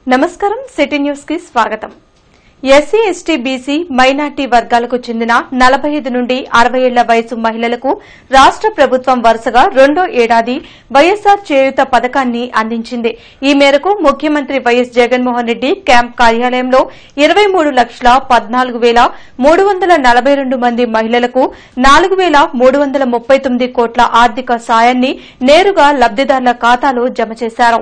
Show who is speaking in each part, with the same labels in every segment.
Speaker 1: నమస్కారం city news కి స్వాగతం ఎస్సీ ఎస్టీ బీసీ మైనార్టీ వర్గాలకు చెందిన నలభై ఐదు నుండి అరవై ఏళ్ల వయసు మహిళలకు రాష్ట ప్రభుత్వం వరుసగా రెండో ఏడాది వైఎస్సార్ చేయూత పథకాన్ని అందించింది ఈ మేరకు ముఖ్యమంత్రి వైఎస్ జగన్మోహన్ రెడ్డి క్యాంప్ కార్యాలయంలో ఇరవై మూడు లక్షల పద్నాలుగు వేల మూడు వందల నలభై రెండు మంది మహిళలకు నాలుగు వేల మూడు వందల ముప్పై తొమ్మిది కోట్ల ఆర్థిక సాయాన్ని నేరుగా లబ్దిదారుల ఖాతాలో జమ చేశారు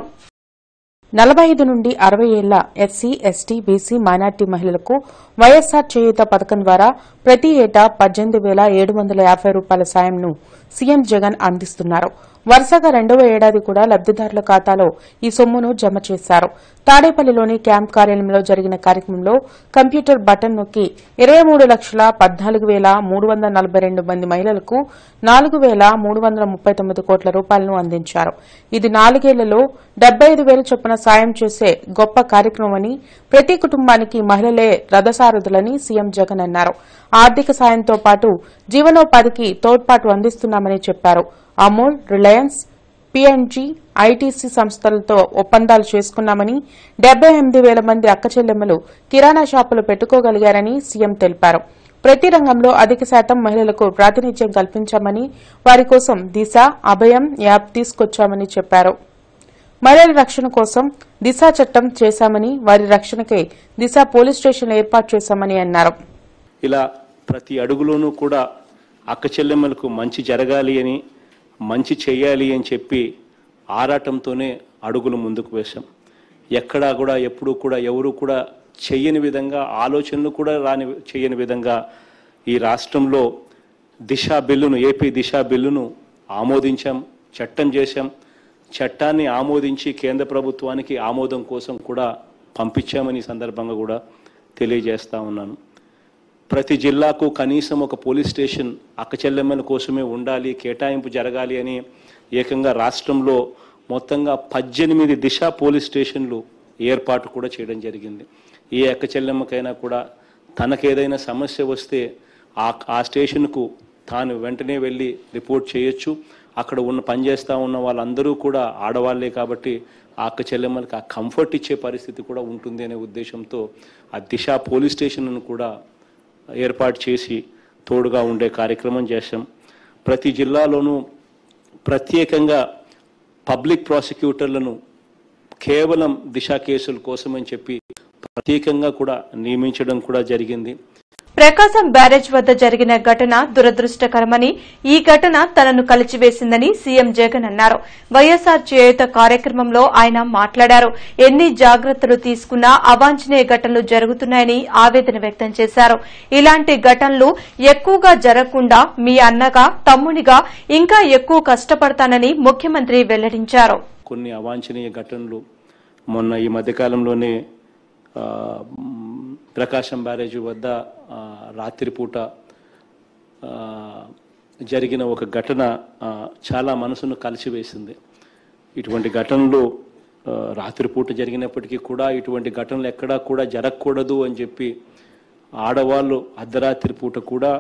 Speaker 2: నలభై ఐదు నుండి అరవై ఏళ్ల ఎస్సీ ఎస్టీ బీసీ మైనార్టీ మహిళలకు వైఎస్సార్ చేయూత పథకం ద్వారా ప్రతి ఏటా పద్దెనిమిది వేల ఏడు వందల యాభై రూపాయల సాయంను సీఎం జగన్ అందిస్తున్నారు వరుసగా రెండవ ఏడాది కూడా లబ్దిదారుల ఖాతాలో ఈ సొమ్మును జమ చేశారు తాడేపల్లిలోని క్యాంప్ కార్యాలయంలో జరిగిన కార్యక్రమంలో కంప్యూటర్ బటన్ నొక్కి ఇరవై మూడు లక్షల పద్నాలుగు వేల మూడు వందల నలభై రెండు మంది మహిళలకు నాలుగు వేల మూడు వందల ముప్పై తొమ్మిది కోట్ల రూపాయలను అందించారు ఇది నాలుగేళ్లలో డెబ్బై ఐదు వేల చొప్పున సాయం చేసే గొప్ప కార్యక్రమమని ప్రతి కుటుంబానికి మహిళలే రథసారథులని సీఎం జగన్ అన్నారు ఆర్థిక సాయంతో పాటు జీవనోపాధికి తోడ్పాటు అందిస్తున్నామని చెప్పారు అమూల్ రిలయన్స్ పీఎన్జీ ఐటీసీ సంస్థలతో ఒప్పందాలు చేసుకున్నామని డెబ్బై ఎనిమిది వేల మంది అక్కచెల్లెమ్మలు కిరాణా షాపులు పెట్టుకోగలిగారని సీఎం తెలిపారు ప్రతి రంగంలో అధిక శాతం మహిళలకు ప్రాతినిధ్యం కల్పించామని వారి కోసం దిశ అభయం యాప్ తీసుకొచ్చామని చెప్పారు మహిళల రక్షణ కోసం దిశ చట్టం చేశామని వారి రక్షణకై దిశ పోలీస్ స్టేషన్ ఏర్పాటు చేశామని అన్నారు
Speaker 3: ఇలా ప్రతి అడుగులోనూ కూడా అక్క చెల్లెమ్మలకు మంచి జరగాలి అని మంచి చేయాలి అని చెప్పి ఆరాటంతోనే అడుగులు ముందుకు వేశాం ఎక్కడా కూడా ఎప్పుడూ కూడా ఎవరు కూడా చెయ్యని విధంగా ఆలోచనలు కూడా రాని చేయని విధంగా ఈ రాష్ట్రంలో దిశా బిల్లును ఏపీ దిశా బిల్లును ఆమోదించాం చట్టం చేశాం చట్టాన్ని ఆమోదించి కేంద్ర ప్రభుత్వానికి ఆమోదం కోసం కూడా పంపించామని ఈ సందర్భంగా కూడా తెలియజేస్తా ఉన్నాను ప్రతి జిల్లాకు కనీసం ఒక పోలీస్ స్టేషన్ అక్కచెల్లెమ్మల కోసమే ఉండాలి కేటాయింపు జరగాలి అని ఏకంగా రాష్ట్రంలో మొత్తంగా పద్దెనిమిది దిశ పోలీస్ స్టేషన్లు ఏర్పాటు కూడా చేయడం జరిగింది ఏ అక్కచెల్లెమ్మకైనా కూడా తనకేదైనా సమస్య వస్తే ఆ ఆ స్టేషన్కు తాను వెంటనే వెళ్ళి రిపోర్ట్ చేయొచ్చు అక్కడ ఉన్న పనిచేస్తూ ఉన్న వాళ్ళందరూ కూడా ఆడవాళ్లే కాబట్టి ఆ అక్క చెల్లెమ్మలకి ఆ కంఫర్ట్ ఇచ్చే పరిస్థితి కూడా ఉంటుంది అనే ఉద్దేశంతో ఆ దిశ పోలీస్ స్టేషన్ను కూడా ఏర్పాటు చేసి తోడుగా ఉండే కార్యక్రమం చేశాం ప్రతి జిల్లాలోనూ ప్రత్యేకంగా పబ్లిక్ ప్రాసిక్యూటర్లను కేవలం దిశ కేసుల కోసమని చెప్పి ప్రత్యేకంగా కూడా నియమించడం కూడా జరిగింది
Speaker 1: ప్రకాశం బ్యారేజ్ వద్ద జరిగిన ఘటన దురదృష్టకరమని ఈ ఘటన తనను కలిచివేసిందని సీఎం జగన్ అన్నారు వైఎస్సార్ చేయూత కార్యక్రమంలో ఆయన మాట్లాడారు ఎన్ని జాగ్రత్తలు తీసుకున్నా అవాంఛనీయ ఘటనలు జరుగుతున్నాయని ఆవేదన వ్యక్తం చేశారు ఇలాంటి ఘటనలు ఎక్కువగా జరగకుండా మీ అన్నగా తమ్మునిగా ఇంకా ఎక్కువ కష్టపడతానని ముఖ్యమంత్రి వెల్లడించారు
Speaker 3: కొన్ని అవాంఛనీయ ఘటనలు మొన్న ఈ మధ్యకాలంలోనే ఆ, మ్, ప్రకాశం బ్యారేజ్ వద్ద ఆ, రాత్రిపూట ఆ, జరిగిన ఒక ఘటన ఆ, చాలా మనసును కలిసివేసింది ఇటువంటి ఘటనలు ఆ, రాత్రిపూట జరిగినప్పటికీ కూడా ఇటువంటి ఘటనలు ఎక్కడా కూడా జరగకూడదు అని చెప్పి ఆడవాళ్ళు అర్ధరాత్రి పూట కూడా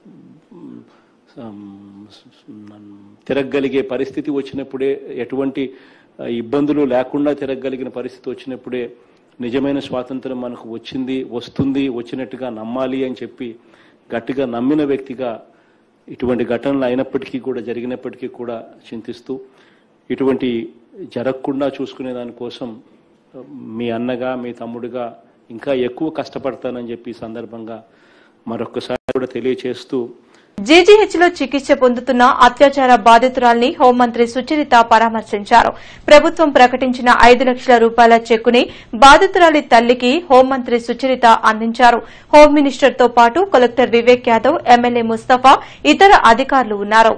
Speaker 3: ఉమ్, తిరగగలిగే పరిస్థితి వచ్చినప్పుడే ఎటువంటి ఆ, ఇబ్బందులు లేకుండా తిరగగలిగిన పరిస్థితి వచ్చినప్పుడే నిజమైన స్వాతంత్రం మనకు వచ్చింది వస్తుంది వచ్చినట్టుగా నమ్మాలి అని చెప్పి గట్టిగా నమ్మిన వ్యక్తిగా ఇటువంటి ఘటనలు అయినప్పటికీ కూడా జరిగినప్పటికీ కూడా చింతిస్తూ ఇటువంటి జరగకుండా చూసుకునే దానికోసం మీ అన్నగా మీ తమ్ముడిగా ఇంకా ఎక్కువ కష్టపడతానని చెప్పి ఈ సందర్భంగా మరొకసారి కూడా తెలియచేస్తూ
Speaker 1: జీజీహెచ్ లో చికిత్స పొందుతున్న అత్యాచార బాధితురాల్ని హోంమంత్రి సుచరిత పరామర్శించారు ప్రభుత్వం ప్రకటించిన ఐదు లక్షల రూపాయల చెక్కుని బాధితురాలి తల్లికి హోంమంత్రి సుచరిత అందించారు హోం మినిస్టర్ తో పాటు కలెక్టర్ వివేక్ యాదవ్ ఎమ్మెల్యే ముస్తఫా ఇతర అధికారులు ఉన్నారు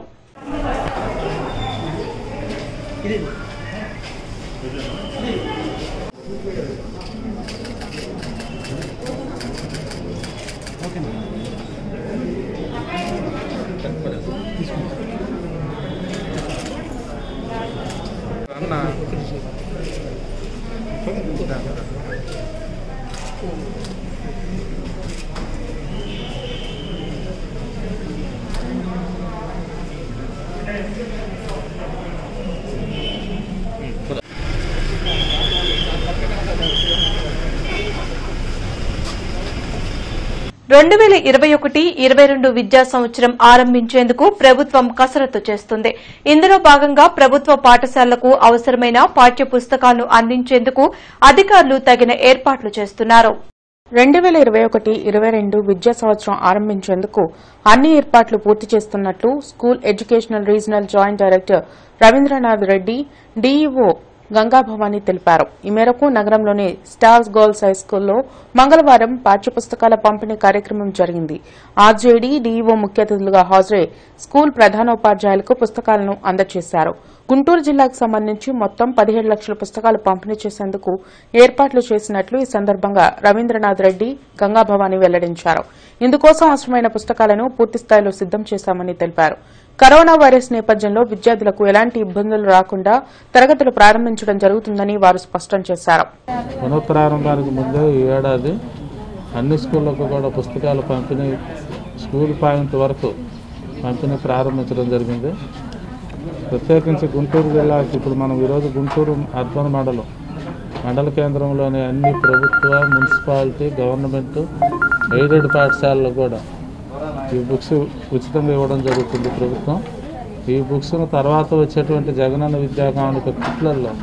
Speaker 1: రెండు వేల ఇరవై ఒకటి ఇరవై రెండు విద్యా సంవత్సరం ఆరంభించేందుకు ప్రభుత్వం కసరత్తు చేస్తుంది ఇందులో భాగంగా ప్రభుత్వ పాఠశాలలకు అవసరమైన పాఠ్య పుస్తకాలను అందించేందుకు అధికారులు తగిన ఏర్పాట్లు చేస్తున్నారు
Speaker 2: రెండు వేల ఇరవై ఒకటి ఇరవై రెండు విద్యా సంవత్సరం ఆరంభించేందుకు అన్ని ఏర్పాట్లు పూర్తి చేస్తున్నట్లు school educational regional joint director Ravindranath Reddy DEO Gangabhavani తెలిపారు ఈ మేరకు నగరంలోని స్టార్స్ గర్ల్స్ హైస్కూల్లో మంగళవారం పాఠ్యపుస్తకాల పంపిణీ కార్యక్రమం జరిగింది ఆర్జేడీ డీఈఓ ముఖ్య అతిథులుగా హాజరై స్కూల్ ప్రధానోపాధ్యాయులకు పుస్తకాలను అందజేశారు గుంటూరు జిల్లాకు సంబంధించి మొత్తం పదిహేడు లక్షల పుస్తకాలు పంపిణీ చేసేందుకు ఏర్పాట్లు చేసినట్లు ఈ సందర్భంగా రవీంద్రనాథ్ రెడ్డి గంగాభవాని వెల్లడించారు ఇందుకోసం అవసరమైన పుస్తకాలను పూర్తిస్థాయిలో సిద్దం చేశామని తెలిపారు కరోనా వైరస్ నేపథ్యంలో విద్యార్థులకు ఎలాంటి ఇబ్బందులు రాకుండా తరగతులు ప్రారంభించడం జరుగుతుందని వారు స్పష్టం చేశారు
Speaker 4: పునఃప్రారంభానికి ముందే ఈ ఏడాది అన్ని స్కూళ్ళకు కూడా పుస్తకాల పంపిణీ స్కూల్ పాయింట్ వరకు పంపిణీ ప్రారంభించడం జరిగింది ప్రత్యేకించి గుంటూరు జిల్లాకి ఇప్పుడు మనం ఈరోజు గుంటూరు అర్బన్ మండలం మండల కేంద్రంలోని అన్ని ప్రభుత్వ మున్సిపాలిటీ గవర్నమెంట్ ఎయిడెడ్ పాఠశాలలు కూడా ఈ బుక్స్ ఉచితంగా ఇవ్వడం జరుగుతుంది ప్రభుత్వం ఈ బుక్స్ను తర్వాత వచ్చేటువంటి జగనన్న విద్యా కానుక కిట్లలో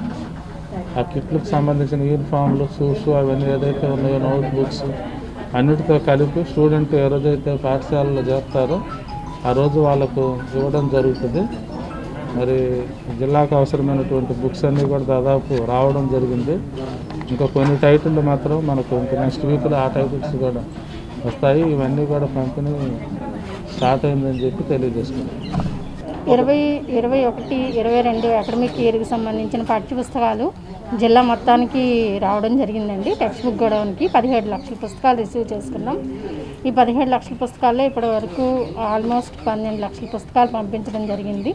Speaker 4: ఆ కిట్లకు సంబంధించిన యూనిఫామ్లు షూస్ అవన్నీ ఏదైతే ఉన్నాయో నోట్ బుక్స్ అన్నిటితో కలిపి స్టూడెంట్ ఏ రోజైతే పాఠశాలలో చేస్తారో ఆ రోజు వాళ్ళకు ఇవ్వడం జరుగుతుంది మరి జిల్లాకు అవసరమైనటువంటి బుక్స్ అన్నీ కూడా దాదాపు రావడం జరిగింది ఇంకా కొన్ని టైటిళ్ళు మాత్రం మనకు ఇంకా నెక్స్ట్ వీక్లో ఆ టైటిల్స్ కూడా వస్తాయి ఇవన్నీ కూడా పంపిణీ స్టార్ట్ అయిందని చెప్పి తెలియజేసుకున్నాం
Speaker 5: ఇరవై ఇరవై ఒకటి ఇరవై రెండు అకాడమిక్ ఇయర్కి సంబంధించిన పాఠ్యపుస్తకాలు జిల్లా మొత్తానికి రావడం జరిగిందండి టెక్స్ట్ బుక్ గోడౌన్కి పదిహేడు లక్షల పుస్తకాలు రిసీవ్ చేసుకున్నాం ఈ పదిహేడు లక్షల పుస్తకాల్లో ఇప్పటి వరకు ఆల్మోస్ట్ పన్నెండు లక్షల పుస్తకాలు పంపించడం జరిగింది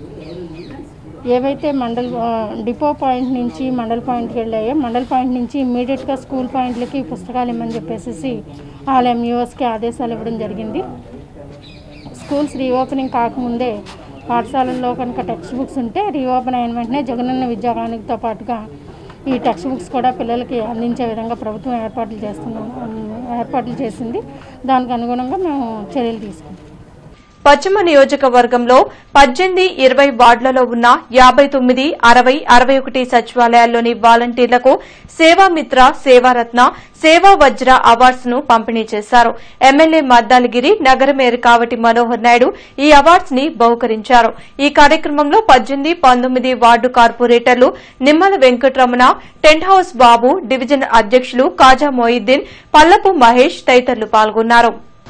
Speaker 5: ఏవైతే మండల్ ఆ, డిపో పాయింట్ నుంచి మండల్ పాయింట్కి వెళ్ళాయో మండల్ పాయింట్ నుంచి ఇమ్మీడియట్గా స్కూల్ పాయింట్లకి ఈ పుస్తకాలు ఇమ్మని చెప్పేసి ఆల్ ఎంయూఎస్కి ఆదేశాలు ఇవ్వడం జరిగింది స్కూల్స్ రీఓపెనింగ్ కాకముందే పాఠశాలల్లో కనుక టెక్స్ట్ బుక్స్ ఉంటే రీఓపెన్ అయిన వెంటనే జగనన్న విద్యాకానికతో పాటుగా ఈ టెక్స్ట్ బుక్స్ కూడా పిల్లలకి అందించే విధంగా ప్రభుత్వం ఏర్పాట్లు చేస్తున్నాం ఏర్పాట్లు చేసింది దానికి అనుగుణంగా మేము చర్యలు తీసుకుంటాం
Speaker 1: పశ్చిమ నియోజకవర్గంలో పద్దెనిమిది ఇరవై వార్డులలో ఉన్న యాబై తొమ్మిది అరవై అరవై ఒకటి సచివాలయాల్లోని వాలంటీర్లకు సేవామిత్ర సేవారత్న సేవా వజ్ర అవార్డ్స్ ను పంపిణీ చేశారు ఎమ్మెల్యే మద్దాలగిరి నగర మేయర్ కావటి మనోహర్ నాయుడు ఈ అవార్డ్స్ ని బహుకరించారు ఈ కార్యక్రమంలో పద్దెనిమిది పంతొమ్మిది వార్డు కార్పొరేటర్లు Nimmala Venkataramana tent house Babu division అధ్యక్షులు కాజా మొయిద్దీన్ పల్లపు మహేష్ తదితరులు పాల్గొన్నారు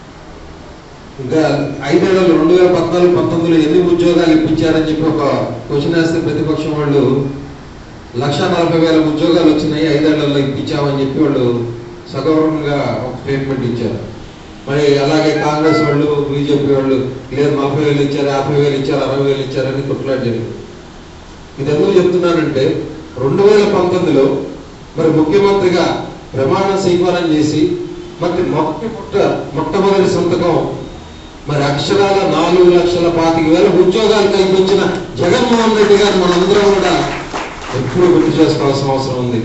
Speaker 6: ఇంకా ఐదేళ్లలో రెండు వేల పద్నాలుగు పంతొమ్మిదిలో ఎన్ని ఉద్యోగాలు ఇప్పించారని చెప్పి ఒక క్వశ్చన్ వేస్తే ప్రతిపక్షం వాళ్ళు లక్ష నలభై వేల ఉద్యోగాలు వచ్చినాయి ఐదేళ్లలో ఇప్పించామని చెప్పి వాళ్ళు సగౌరవంగా ఒక స్టేట్మెంట్ ఇచ్చారు మరి అలాగే కాంగ్రెస్ వాళ్ళు బీజేపీ వాళ్ళు లేదు నలభై వేలు ఇచ్చారు యాభై వేలు ఇచ్చారు అరవై వేలు ఇచ్చారని కొట్లాట జరిగింది ఇది ఎందుకు చెప్తున్నానంటే రెండు వేల పంతొమ్మిదిలో మరి ముఖ్యమంత్రిగా ప్రమాణ స్వీకారం చేసి మరి మొట్ట మొట్టమొదటి సంతకం మరి అక్షరాల నాలుగు లక్షల పాతిక వేల ఉద్యోగాలు కల్పించిన జగన్మోహన్ రెడ్డి గారు మనందరం కూడా ఎప్పుడు గుర్తు చేసుకోవాల్సిన అవసరం ఉంది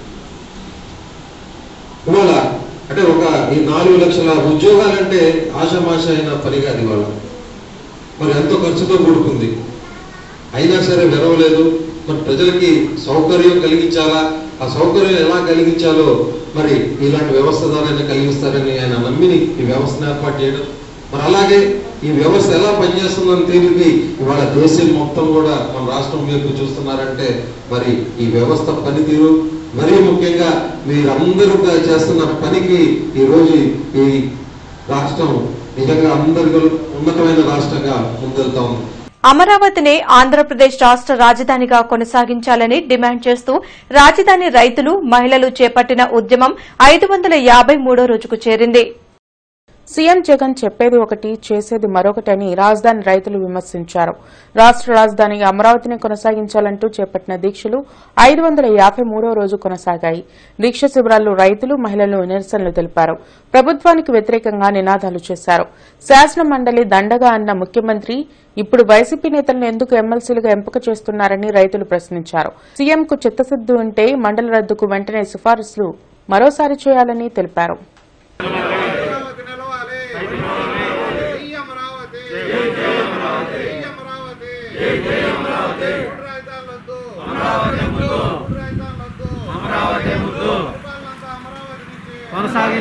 Speaker 6: ఇవాళ అంటే ఒక ఈ నాలుగు లక్షల ఉద్యోగాలంటే ఆషామాష అయిన పని కాదు ఇవాళ మరి ఎంతో ఖర్చుతో కూడుకుంది అయినా సరే విరవలేదు మరి ప్రజలకి సౌకర్యం కలిగించాలా ఆ సౌకర్యం ఎలా కలిగించాలో మరి ఇలాంటి వ్యవస్థ ద్వారానే కలిగిస్తారని ఆయన నమ్మిని ఈ వ్యవస్థను ఏర్పాటు చేయడం మరి అలాగే ఈ వ్యవస్థ ఎలా పనిచేస్తుందని తెలిపి ఇవాళ దేశం మొత్తం కూడా మన రాష్ట్రం వైపు చూస్తున్నారంటే మరి ఈ వ్యవస్థ పనితీరు మరీ ముఖ్యంగా మీరందరూ కూడా చేస్తున్న పనికి ఈ రోజు ఈ రాష్ట్రం నిజంగా అందరికీ ఉన్నతమైన రాష్ట్రంగా ముందెళ్తా ఉంది
Speaker 1: అమరావతిని ఆంధ్రప్రదేశ్ రాష్ట రాజధానిగా కొనసాగించాలని డిమాండ్ చేస్తూ రాజధాని రైతులు మహిళలు చేపట్టిన ఉద్యమం ఐదు వందల యాబై మూడో రోజుకు చేరింది
Speaker 2: సీఎం జగన్ చెప్పేది ఒకటి చేసేది మరొకటని రాజధాని రైతులు విమర్శించారు రాష్ట రాజధాని అమరావతిని కొనసాగించాలంటూ చేపట్టిన దీక్షలు ఐదు వందల యాభై మూడో రోజు కొనసాగాయి దీక్ష శిబిరాల్లో రైతులు మహిళలు నిరసనలు తెలిపారు ప్రభుత్వానికి వ్యతిరేకంగా నినాదాలు చేశారు శాసన మండలి దండగా అన్న ముఖ్యమంత్రి ఇప్పుడు వైసీపీ నేతలను ఎందుకు ఎమ్మెల్సీలుగా ఎంపిక చేస్తున్నారని రైతులు ప్రశ్నించారు సీఎంకు చిత్తశుద్ది ఉంటే మండలి రద్దుకు వెంటనే సిఫారసులు మరోసారి చేయాలని తెలిపారు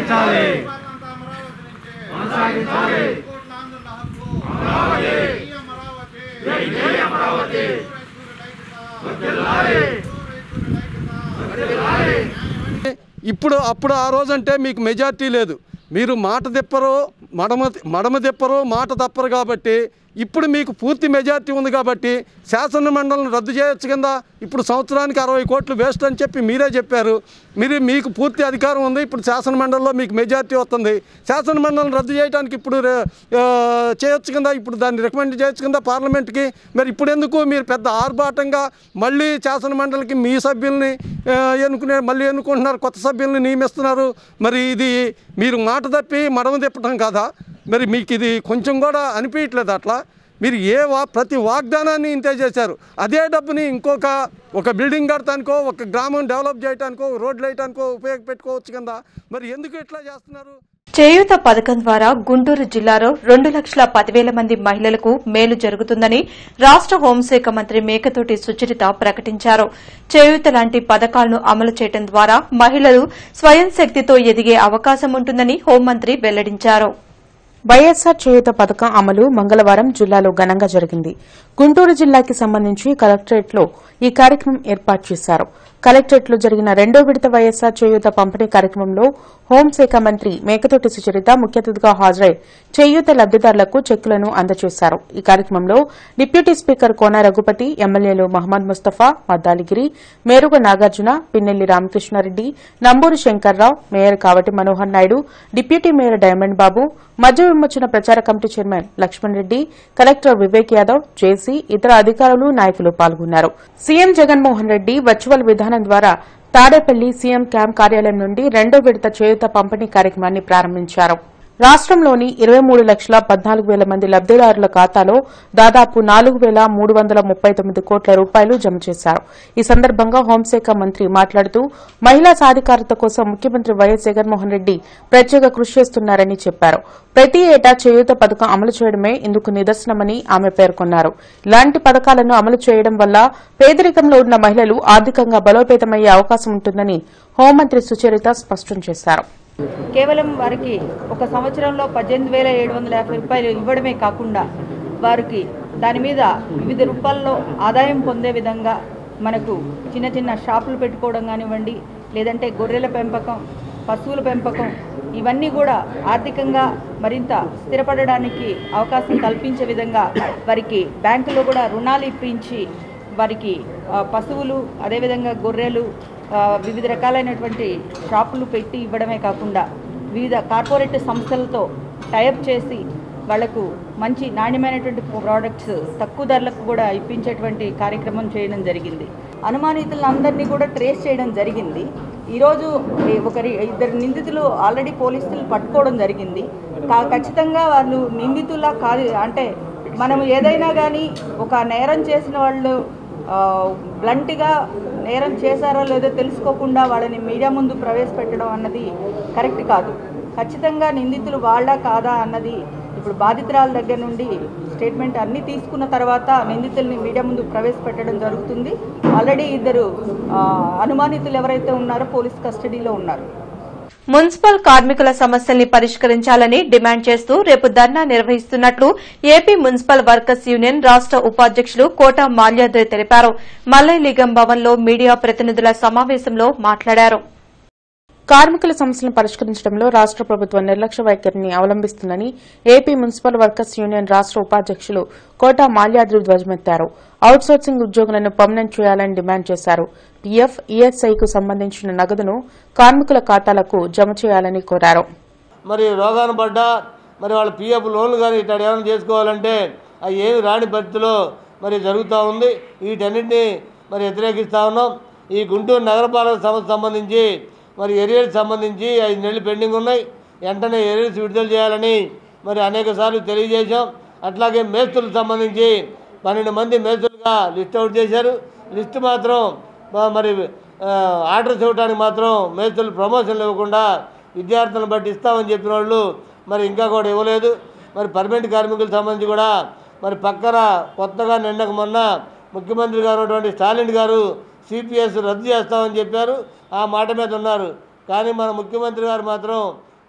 Speaker 7: ఇప్పుడు అప్పుడు ఆ రోజంటే మీకు మెజార్టీ లేదు మీరు మాట తిప్పరు మడమ మడమ తిప్పరు మాట తప్పరు కాబట్టి ఇప్పుడు మీకు పూర్తి మెజార్టీ ఉంది కాబట్టి శాసన మండలిని రద్దు చేయొచ్చు కింద ఇప్పుడు సంవత్సరానికి అరవై కోట్లు వేస్ట్ అని చెప్పి మీరే చెప్పారు మీరు మీకు పూర్తి అధికారం ఉంది ఇప్పుడు శాసన మండలిలో మీకు మెజార్టీ వస్తుంది శాసన మండలిని రద్దు చేయడానికి ఇప్పుడు రే- ఆ, చేయొచ్చు కింద ఇప్పుడు దాన్ని రికమెండ్ చేయొచ్చు కింద పార్లమెంట్కి మరి ఇప్పుడు ఎందుకు మీరు పెద్ద ఆర్భాటంగా మళ్ళీ శాసన మండలికి మీ సభ్యుల్ని ఆ, ఎన్నుకునే మళ్ళీ ఎన్నుకుంటున్నారు కొత్త సభ్యుల్ని నియమిస్తున్నారు మరి ఇది మీరు మాట తప్పి మడమ తిప్పటం కాదా మరి మీకు ఇది కొంచెం కూడా అనిపించట్లేదు అట్లా మీరు ఏ వా ప్రతి వాగ్దానాన్ని ఇంతే చేశారు అదే డబ్బుని ఇంకొక ఒక బిల్డింగ్ కడటానికో ఒక గ్రామం డెవలప్ చేయడానికో రోడ్లు వేయటానికో ఉపయోగపెట్టుకోవచ్చు కదా మరి ఎందుకు ఇట్లా చేస్తున్నారు
Speaker 1: చేయూత పథకం ద్వారా గుంటూరు జిల్లాలో రెండు లక్షల పదివేల మంది మహిళలకు మేలు జరుగుతుందని రాష్ట హోంశాఖ మంత్రి మేకతోటి సుచరిత ప్రకటించారు చేయూత లాంటి పథకాలను అమలు చేయడం ద్వారా మహిళలు స్వయం శక్తితో ఎదిగే అవకాశం ఉంటుందని హోంమంత్రి వెల్లడించారు
Speaker 2: వైఎస్సార్ చేయూత పథకం అమలు మంగళవారం జిల్లాలో ఘనంగా జరిగింది గుంటూరు జిల్లాకి సంబంధించి కలెక్టరేట్లో ఈ కార్యక్రమం ఏర్పాటు చేశారు కలెక్టరేట్లో జరిగిన రెండో విడత వైఎస్సార్ చేయూత పంపిణీ కార్యక్రమంలో హోంశాఖ మంత్రి మేకతోటి సుచరిత ముఖ్య అతిథిగా హాజరై చేయూత లబ్దిదారులకు చెక్కులను అందజేశారు ఈ కార్యక్రమంలో డిప్యూటీ స్పీకర్ కోన రఘుపతి ఎమ్మెల్యేలు Mohammed Mustafa Maddaligiri Meruga Nagarjuna Pinnelli Ramakrishnareddy Namburi Shankarrao mayor Kavati Manohar Naidu deputy mayor Diamond Babu మద్య విమోచన ప్రచార committee chairman Lakshman Reddy collector Vivek Yadav JC ఇతర అధికారులు నాయకులు పాల్గొన్నారు సీఎం జగన్మోహన్ రెడ్డి వర్చువల్ విధానం ద్వారా తాడేపల్లి సీఎం క్యాంప్ కార్యాలయం నుండి రెండో విడత చేయూత పంపిణీ కార్యక్రమాన్ని ప్రారంభించారు రాష్టంలోని ఇరవై మూడు లక్షల పద్నాలుగు వేల మంది లబ్దిదారుల ఖాతాలో దాదాపు నాలుగు వేల మూడు వందల ముప్పై తొమ్మిది కోట్ల రూపాయలు జమ చేశారు ఈ సందర్భంగా హోంశాఖ మంత్రి మాట్లాడుతూ మహిళా సాధికారత కోసం ముఖ్యమంత్రి వైఎస్ జగన్మోహన్ రెడ్డి ప్రత్యేక కృషి చేస్తున్నారని చెప్పారు ప్రతి ఏటా చేయూత పథకం అమలు చేయడమే ఇందుకు నిదర్శనమని ఆమె పేర్కొన్నారు ఇలాంటి పథకాలను అమలు చేయడం వల్ల పేదరికంలో ఉన్న మహిళలు ఆర్థికంగా బలోపేతమయ్యే అవకాశం ఉంటుందని హోంమంత్రి సుచరిత స్పష్టం చేశారు
Speaker 8: కేవలం వారికి ఒక సంవత్సరంలో పద్దెనిమిది వేల ఏడు వందల యాభై రూపాయలు ఇవ్వడమే కాకుండా వారికి దాని మీద వివిధ రూపాల్లో ఆదాయం పొందే విధంగా మనకు చిన్న చిన్న షాపులు పెట్టుకోవడం కానివ్వండి లేదంటే గొర్రెల పెంపకం పశువుల పెంపకం ఇవన్నీ కూడా ఆర్థికంగా మరింత స్థిరపడడానికి అవకాశం కల్పించే విధంగా వారికి బ్యాంకులో కూడా రుణాలు ఇప్పించి వారికి ఆ, పశువులు అదేవిధంగా గొర్రెలు ఆ, వివిధ రకాలైనటువంటి షాపులు పెట్టి ఇవ్వడమే కాకుండా వివిధ కార్పొరేట్ సంస్థలతో టైప్ చేసి వాళ్లకు మంచి నాణ్యమైనటువంటి ప్రోడక్ట్స్ తక్కువ ధరలకు కూడా ఇప్పించేటువంటి కార్యక్రమం చేయడం జరిగింది అనుమానితులందరినీ కూడా ట్రేస్ చేయడం జరిగింది ఈరోజు ఈ ఒకరి ఇద్దరు నిందితులు ఆల్రెడీ పోలీసులు పట్టుకోవడం జరిగింది కా- ఖచ్చితంగా వాళ్ళు నిందితులా కాదు అంటే మనం ఏదైనా కానీ ఒక నేరం చేసిన వాళ్ళు ఆ, బ్లంట్గా నేరం చేశారో లేదో తెలుసుకోకుండా వాళ్ళని మీడియా ముందు ప్రవేశపెట్టడం అన్నది కరెక్ట్ కాదు ఖచ్చితంగా నిందితులు వాళ్ళ కాదా అన్నది ఇప్పుడు బాధితురాల దగ్గర నుండి స్టేట్మెంట్ అన్నీ తీసుకున్న తర్వాత నిందితుల్ని మీడియా ముందు ప్రవేశపెట్టడం జరుగుతుంది ఆల్రెడీ ఇద్దరు ఆ, అనుమానితులు ఎవరైతే ఉన్నారో పోలీస్ కస్టడీలో ఉన్నారు
Speaker 1: మున్సిపల్ కార్మికుల సమస్యల్ని పరిష్కరించాలని డిమాండ్ చేస్తూ రేపు ధర్నా నిర్వహిస్తున్నట్లు ఏపీ మున్సిపల్ వర్కర్స్ యూనియన్ రాష్ట ఉపాధ్యకులు కోట మాల్యాద్రి తెలిపారు మల్లైలిగం భవన్లో మీడియా ప్రతినిధుల సమావేశంలో మాట్లాడారు
Speaker 2: కార్మికుల సమస్యలను పరిష్కరించడంలో రాష్ట ప్రభుత్వం నిర్లక్ష్య వైఖరిని అవలంబిస్తుందని ఏపీ మున్సిపల్ వర్కర్స్ యూనియన్ రాష్ట ఉపాధ్యకులు కోటా మాల్యాద్రి ధ్వజమెత్తారు అవుట్సోర్సింగ్ ఉద్యోగులను పర్మనెంట్ చేయాలని డిమాండ్ చేశారు పీఎఫ్ ఈఎస్ఐకు సంబంధించిన నగదును కార్మికుల ఖాతాలకు జమ చేయాలని కోరారు
Speaker 9: మరి రోగాన పడ్డా మరి వాళ్ళ పిఎఫ్ లోన్లు కానీ ఇట్లా ఏమైనా చేసుకోవాలంటే అవి ఏమి రాని పరిస్థితిలో మరి జరుగుతూ ఉంది వీటన్నిటిని మరి వ్యతిరేకిస్తూ ఉన్నాం ఈ గుంటూరు నగరపాలక సంస్థ సంబంధించి మరి ఏరియాలకు సంబంధించి ఐదు నెలలు పెండింగ్ ఉన్నాయి వెంటనే ఏరియాస్ విడుదల చేయాలని మరి అనేక సార్లు తెలియజేశాం అట్లాగే మేస్తులకు సంబంధించి పన్నెండు మంది మేస్తులుగా లిస్ట్ అవుట్ చేశారు లిస్ట్ మాత్రం మ- మరి ఆ, ఆర్డర్స్ ఇవ్వడానికి మాత్రం మేస్తులు ప్రమోషన్లు ఇవ్వకుండా విద్యార్థులను బట్టి ఇస్తామని చెప్పిన వాళ్ళు మరి ఇంకా కూడా ఇవ్వలేదు మరి పర్మనెంట్ కార్మికులకు సంబంధించి కూడా మరి పక్కన కొత్తగా నిన్నకు మొన్న ముఖ్యమంత్రి గారు ఉన్నటువంటి స్టాలిన్ గారు సిపిఎస్ రద్దు చేస్తామని చెప్పారు ఆ మాట మీద ఉన్నారు కానీ మన ముఖ్యమంత్రి గారు మాత్రం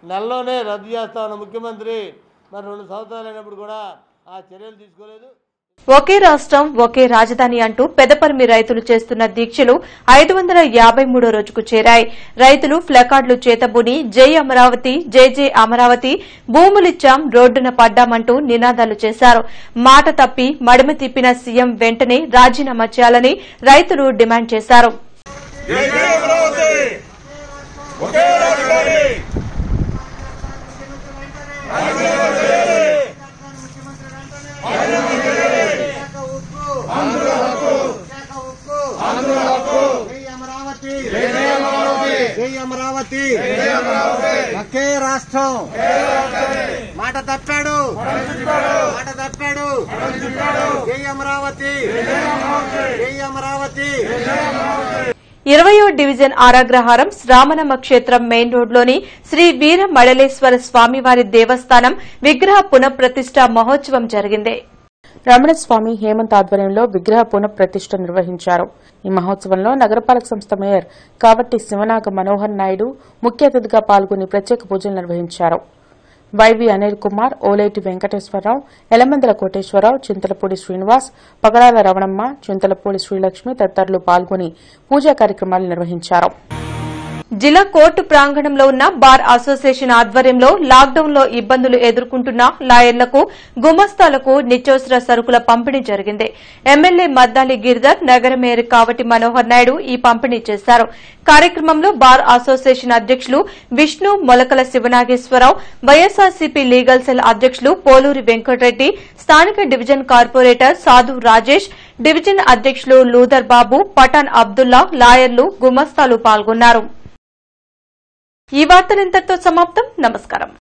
Speaker 9: నెలలోనే రద్దు చేస్తా ఉన్న ముఖ్యమంత్రి మరి రెండు సంవత్సరాలు అయినప్పుడు కూడా ఆ చర్యలు తీసుకోలేదు
Speaker 1: ఒకే రాష్ట్రం ఒకే రాజధాని అంటూ పెదపరిమి రైతులు చేస్తున్న దీక్షలు ఐదు వందల యాభై మూడో రోజుకు చేరాయి రైతులు ప్లకార్డులు చేతబూని జై అమరావతి జై జై అమరావతి భూములిచ్చాం రోడ్డున పడ్డామంటూ నినాదాలు చేశారు మాట తప్పి మడిమ తిప్పిన సీఎం వెంటనే రాజీనామా చేయాలని రైతులు డిమాండ్ చేశారు
Speaker 10: జై అమరావతి ఒకే రాష్ట్రం మాట తప్పాడు మాట తప్పాడు జై అమరావతి జై అమరావతి
Speaker 1: ఇరవయో డివిజన్ ఆరాగ్రహారం రామనమ్మ క్షేత్రం మెయిన్ రోడ్లోని శ్రీ వీర మడలేశ్వర స్వామివారి దేవస్థానం విగ్రహ పునఃప్రతిష్ఠ మహోత్సవం జరిగింది
Speaker 2: రమణస్వామి హేమంత్ ఆధ్వర్యంలో విగ్రహ పునఃప్రతిష్ఠ నిర్వహించారు ఈ మహోత్సవంలో నగరపాలక సంస్థ మేయర్ కావట్టి శివనాగ మనోహర్ నాయుడు ముఖ్య అతిథిగా పాల్గొని ప్రత్యేక పూజలు నిర్వహించారు వైవి అనిల్ కుమార్ ఓలేటి వెంకటేశ్వరరావు ఎలమందల కోటేశ్వరరావు చింతలపూడి శ్రీనివాస్ పగడాల రవణమ్మ చింతలపూడి శ్రీలక్ష్మి తదితరులు పాల్గొని పూజా కార్యక్రమాలు నిర్వహించారు
Speaker 1: జిల్లా కోర్టు ప్రాంగణంలో ఉన్న బార్ అసోసియేషన్ ఆధ్వర్యంలో లాక్డౌన్ లో ఇబ్బందులు ఎదుర్కొంటున్న లాయర్లకు గుమస్తాలకు నిత్యావసర సరుకుల పంపిణీ జరిగింది ఎమ్మెల్యే మద్దాలి గిరిధర్ నగర మేయర్ కావటి మనోహర్ నాయుడు ఈ పంపిణీ చేశారు కార్యక్రమంలో బార్ అసోసియేషన్ అధ్యకులు విష్ణు మొలకల శివనాగేశ్వరరావు వైఎస్ఆర్సీపీ లీగల్ సెల్ అధ్యకులు పోలూరి వెంకటరెడ్డి స్థానిక division corporator Sadhu Rajesh division అధ్యకులు లూదర్ బాబు పఠాన్ అబ్దుల్లా లాయర్లు గుమస్తాలు పాల్గొన్నారు ఈ వార్తలు ఇంతటితో సమాప్తం నమస్కారం